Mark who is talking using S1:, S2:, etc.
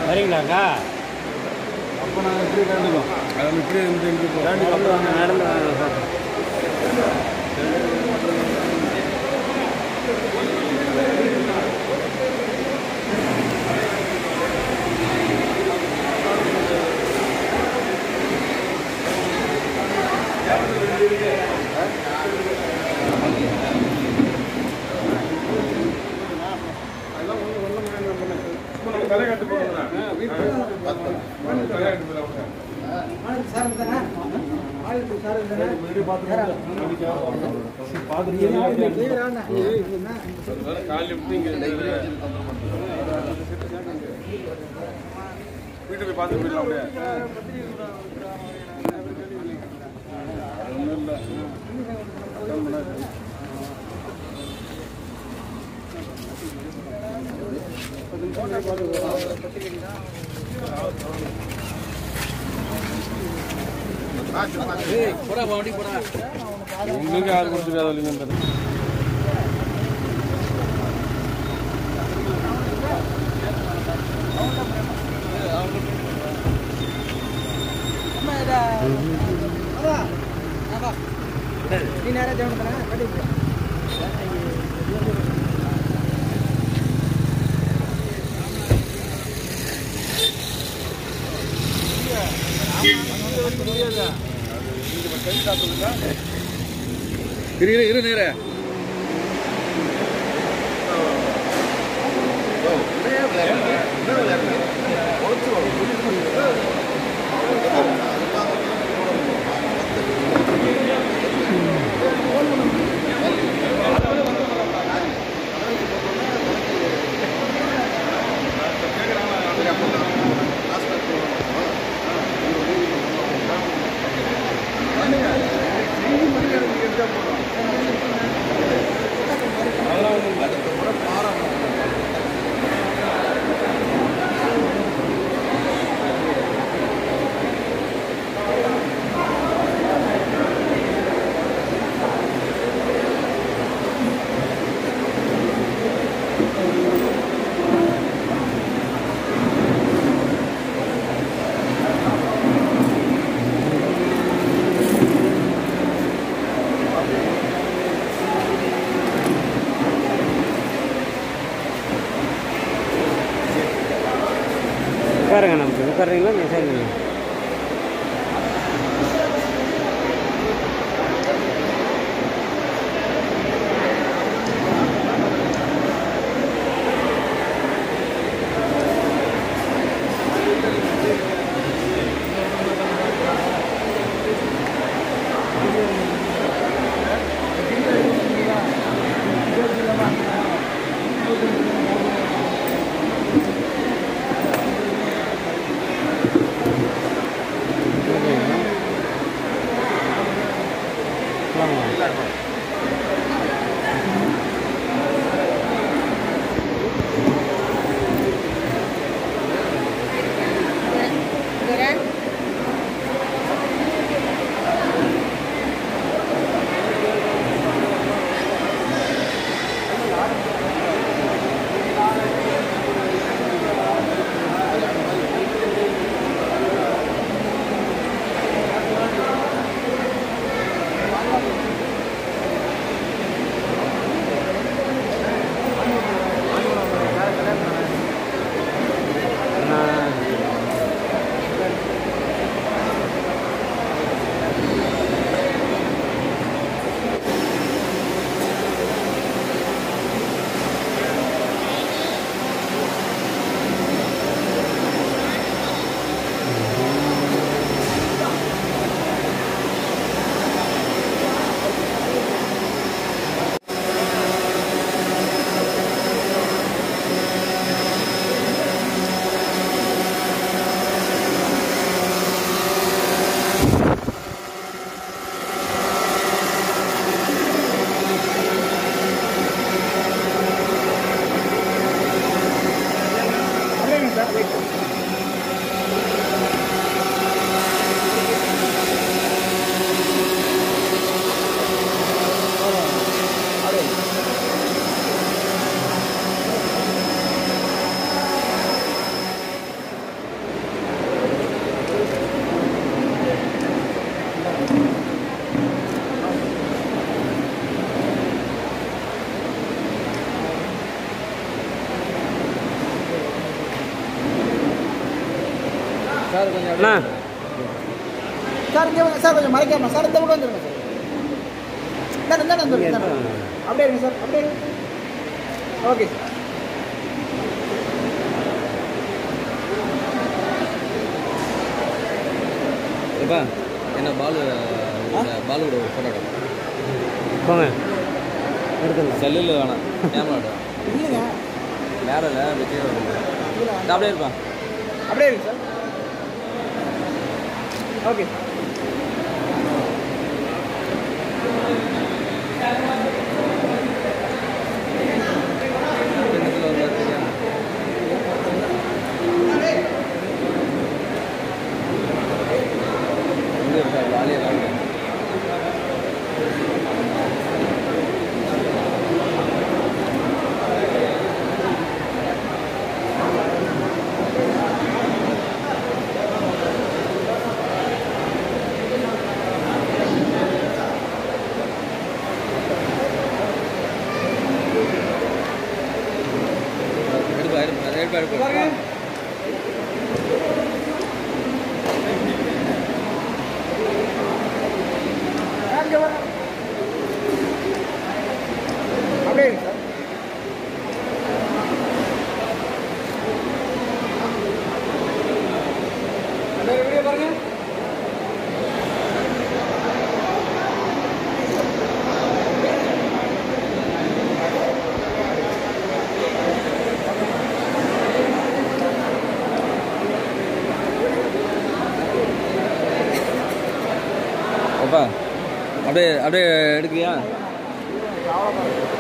S1: வரீங்களாக்கா
S2: அப்போ நாங்கள் இப்படி கண்டுக்கோம்
S3: அது இப்படி இருந்து இங்கே போ
S2: தாண்டி அப்புறம்
S1: நடந்து வாங்க சார்
S3: தலை கட்டு போகிறோம் தலை கட்டு போகிறோம் காலையில் எப்படி இங்கே வீட்டுக்கு போய் பார்த்து போயிடலாம் அப்படியே ஒன்றும் இல்லை அதான் பண்ணாது. உங்களுக்கு யார் கொடுத்துருக்காது இல்லைங்க
S2: இரு இரு இரு நேர
S1: உட்காருங்க நமக்கு உட்காருங்களா நீங்கள் சரிங்க
S2: சார் கொஞ்சம்
S1: அண்ணா
S4: சார் இங்கே வாங்க. சார் கொஞ்சம் மறைக்காம சார் இந்த பக்கம் வந்துருங்க சார் இந்தாண்ட இந்தாண்ட வந்துருங்க
S1: இங்க
S4: இந்தாண்ட.
S1: இருக்காங்க.
S4: அப்படியே இருங்க சார் அப்படியே இருங்க. ஓகே சார்
S2: எப்பா என்ன பாலு பாலுவோட ஒரு ஃபோட்டோ
S1: போங்க எடுத்துடலாம்
S2: செல்லில் வேணாம் கேமரா
S4: இல்லைங்க
S2: நேரம் இல்லை வெற்றி
S4: இல்லை
S2: அப்படியே இருப்பான்
S4: அப்படியே இருக்கு சார் ஓகே
S2: எங்கே இருக்கா வாலியா வாலியா எடுப்பா எடுப்பா எடுப்பா எடுப்பா
S4: இங்கே வாங்க அப்படியே இருக்கு சார் அப்படியே வீடியோ பாருங்க
S2: அப்பா அப்படியே அப்படியே எடுக்கிறியா
S4: அவ்வளோ